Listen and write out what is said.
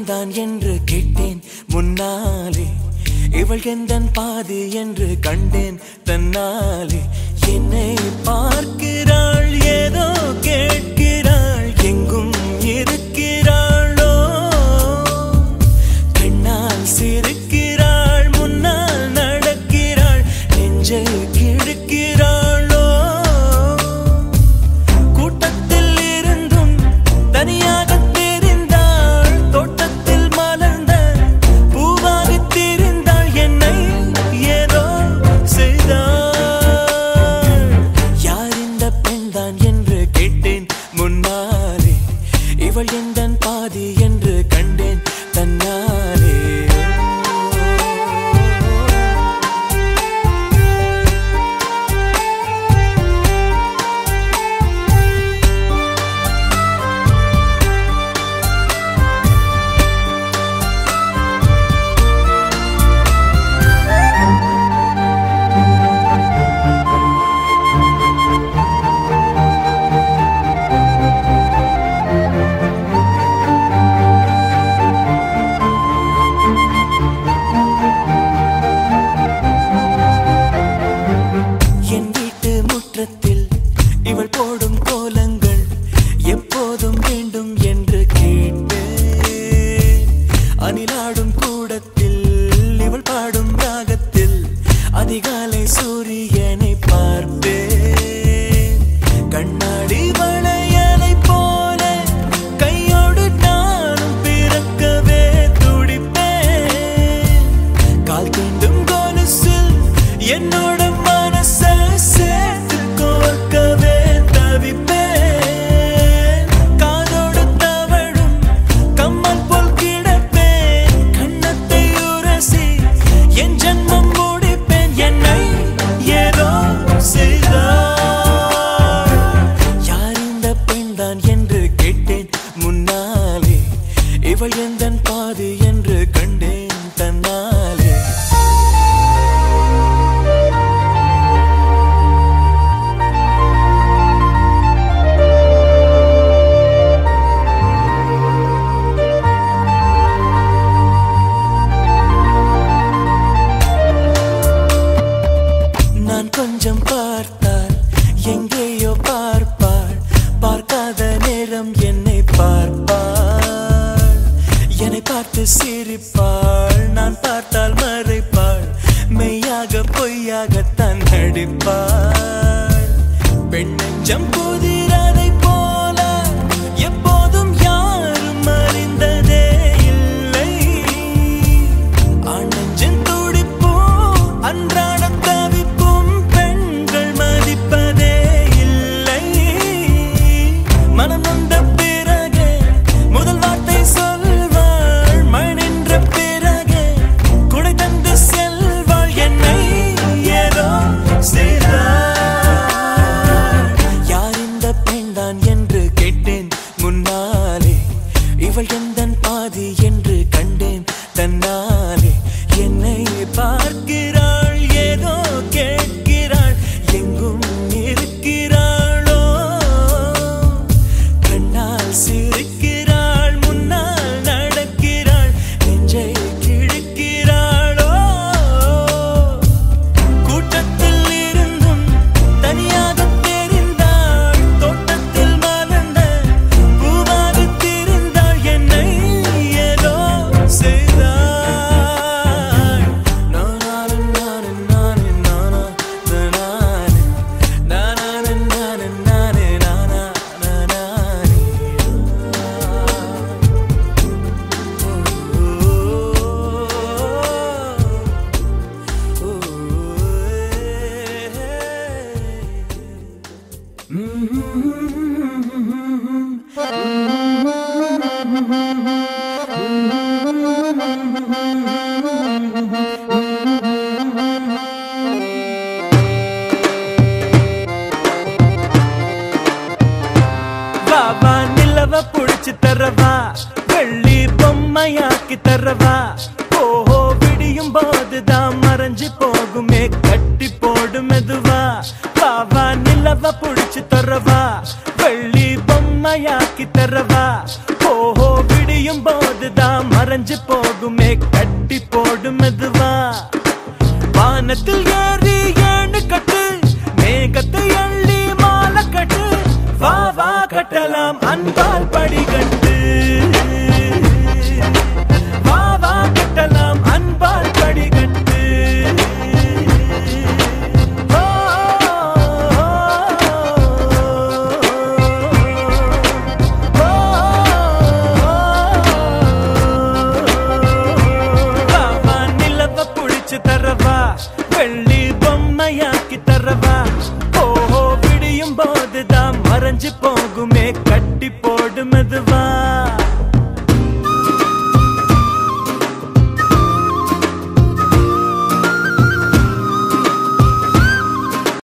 பெண்தான் என்று கேட்டேன் முன்னாலே இவள் எந்தன் பாதி என்று கண்டேன் தன்னாலே என்னை பார்க்கிறாள் ஏதோ கேட்கிறாள் எங்கும் இருக்கிறாளோ கண்ணால் சிரிக்கிறாள் முன்னால் நடக்கிறாள் நெஞ்சை கிழக்கிறாளோ கூட்டத்தில் இருந்தும் தனியாக தெரிந்தாள் தோட்டத்தில் மலர்ந்த பூவாக தெரிந்தாள் என்னை ஏதோ செய்தாள் யார் இந்த பெண்தான் என்று கேட்டேன் முன்னாலே இவள் எந்தன் பாதி என்று கண்டேன் தன்னாலே என் வீட்டு முற்றத்தில் இவள் போடும் கோலங்கள் எப்போதும் வேண்டும் என்று கேட்டேன் அணிலாடும் கூடத்தில் இவள் பாடும் ராகத்தில் அதிகாலை சூரியனை பார்ப்பேன் கண்ணாடி வளையலை போல கையோடு நானும் பிறக்கவே துடிப்பேன் கால் தீண்டும் கொலுசில் என்னோட மனச சேர்த்து கோர்க்கவே தவிப்பேன் காதோடு தவழும் கம்மல் போல் கிடப்பேன் கண்ணத்தை உரசி என் ஜன்மம் முடிப்பேன் என்னை ஏதோ செய்தார் யார் இந்த பெண்தான் என்று கேட்டேன் முன்னாலே இவள் எந்தன் பாதி என்று கண்டேன் தன்னாலே நான் கொஞ்சம் பார்த்தால் எங்கேயோ பார்ப்பாள் பார்க்காத நேரம் என்னை பார்ப்பாள் என்னை பார்த்து சிரிப்பாள் நான் பார்த்தால் மறைப்பாள் மெய்யாக பொய்யாகத்தான் நடிப்பாள் பெண் நெஞ்சம் புதிரதை போல எப்போதும் யாரும் அறிந்ததே இல்லை ஆனஞ்சன் துடிப்பும் அன்றாட தவிப்பும் பெண்கள் மதிப்பதே இல்லை மனம் வந்த பிறகு முதல் வார்த்தை சொல்வாள் மழை நின்ற பிறகு குடை தந்து செல்வாள் என்னை ஏதோ செய்தாள் யார் இந்த பெண்தான் என்று கேட்டேன் முன்னாலே இவள் எந்தன் பாதி என்று கண்டேன் தன்னாலே என்னை பார்க்கிறாள் ஏதோ கேட்கிறாள் எங்கும் இருக்கிறாளோ கண்ணால் சிரிக்கிறாள் முன்னால் நடக்கிறாள் நெஞ்சை கிழக்கிறாளோ கூட்டத்தில் இருந்தும் தனியாக தெரிந்தாள் தோட்டத்தில் மலர்ந்த பூவாக தெரிந்தாள் என்னை ஏதோ செய்தாள் நானான நானே நானே நானா நானானே நானான நானே நானே நானா நானானே வா நிலவ புடிச்சு தரவா வெள்ளி பொம்மையாக்கி தரவா ஓஹோ விடியும் போதுதான் மறைஞ்சு போகுமே கட்டி போடு மெதுவா வா நிலவ புடிச்சு தரவா வெள்ளி பொம்மையாக்கி தரவா ஓஹோ விடியும் போது போதுதான் மறைஞ்சு போகுமே கட்டி போடும் மெதுவா வானத்தில் ஏறி ஏணு கட்டு மேகத்தை அள்ளி மாலை கட்டு வா வா கட்டலாம் அன்பால் படிக்கட்டு வா வா கட்டலாம் அன்பால் படிக்கட்டு ஓ, ஓ, வா, வா, நிலவ புடிச்சு தரவா வெள்ளி பொம்மையாக்கி தரவா ஓஹோ விடியும் போதுதான் மறைஞ்சு போ